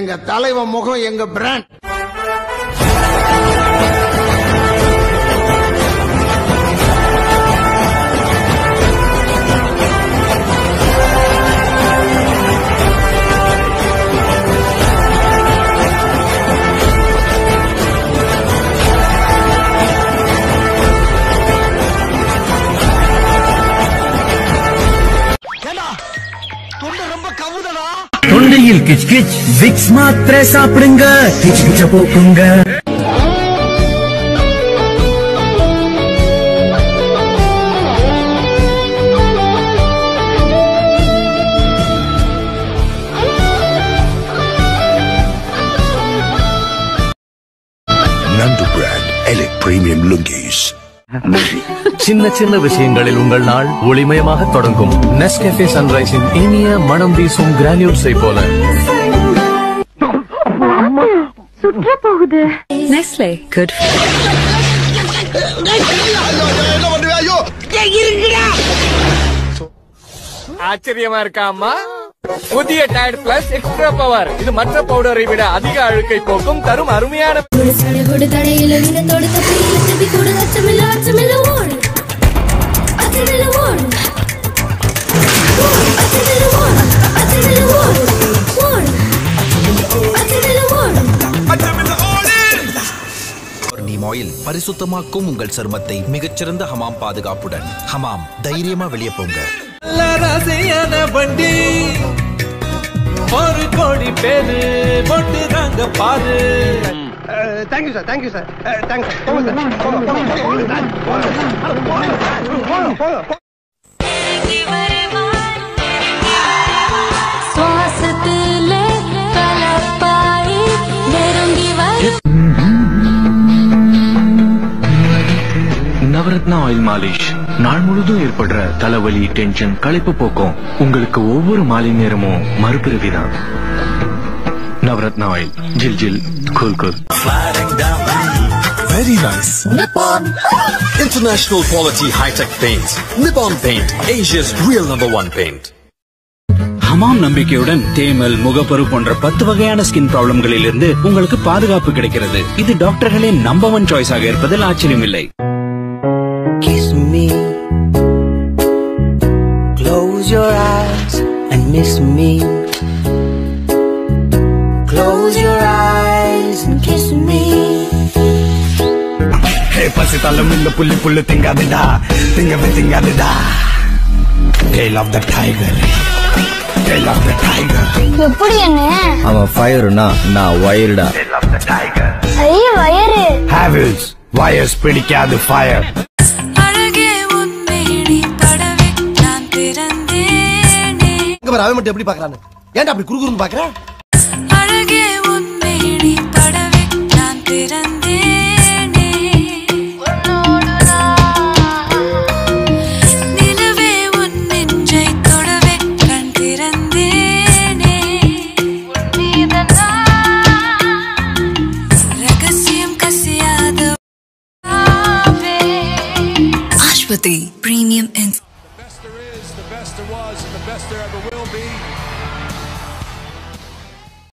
எங்க தலைவன் முகம் எங்க பிராண்ட் தொண்டையில் கிச் கிச் விக்ஸ் மாத்திரை சாப்பிடுங்க கிச் கிச்ச போக்குங்க Nandu brand Elite Premium Lungis. சின்ன சின்ன விஷயங்களில் உங்கள் நாள் ஒளிமயமாக தொடங்கும் நெஸ்கேஃபே சன்ரைஸின் இனிய மனம் வீசும் கிரானியூல்ஸை போல சுற்ற போகுது நெஸ்லே குட் ஆச்சரியமா இருக்கா அம்மா புதிய டயர்ட் பிளஸ் எக்ஸ்ட்ரா பவர் இது மற்ற பவுடரை விட அதிக அழுக்கை போக்கும் தரும் அருமையான ஒரு தடையில வினத்தோடு தப்பியில தப்பி கூட அச்சமில்ல அச்சமில்ல ஓடு அச்சமில்ல ஓடு ஓடு, அச்சமில்ல ஓடு அச்சமில்ல ஓடு ஓடு அச்சமில்ல ஓடு நீம் ஆயில் பரிசுத்தமாக்கும் உங்கள் சருமத்தை மிகச்சிறந்த ஹமாம் பாதுகாப்புடன் ஹமாம் தைரியமா வெளியே போங்க வண்டி ஒரு கோடி பேரு போட்டு தாங்க பாரு thank you sir thank you sir thanks போங்க சார் போங்க போங்க போங்க சார் போங்க போங்க சுவாசத்திலே கலப்பாய் நெருங்கி வரும் நவரத்னா ஆயில் மாலிஷ் நாள் முழுதும் ஏற்படுற தலைவலி டென்ஷன் களைப்பு போக்கும் உங்களுக்கு ஒவ்வொரு மாலை நேரமும் மறுபிறவிதான் நவரத்னா ஆயில் ஜில் ஜில் cool cool Very nice. Nippon! International quality high-tech paint. Nippon Paint, Asia's real number one paint. Hamam நம்பிக்கையுடன் தேமல் முகப்பரு போன்ற பத்து வகையான ஸ்கின் ப்ராப்ளம்களில் இருந்து உங்களுக்கு பாதுகாப்பு கிடைக்கிறது இது டாக்டர்களின் நம்பர் ஒன் சாய்ஸாக இருப்பதில் ஆச்சரியமில்லை Kiss me. Close your eyes and miss me. Close your eyes and kiss me. பசி தள்ளும் இந்த புள்ளி புல்லு திங்காதுடா திங்கவே திங்காதுடா tale of the tiger tale of the tiger எப்படி என்ன அவன் ஃபயர்னா நான் வயர்டா ஐய வயறு ஹேவில்ஸ் வயர்ஸ் பிடிக்காது ஃபயர் அழகே உன்மேடி படவே நான் பிறந்தேனே அவன் மட்டும் எப்படி பாக்குறான்னு ஏன்டா அப்படி குறுகுறுன்னு பாக்குற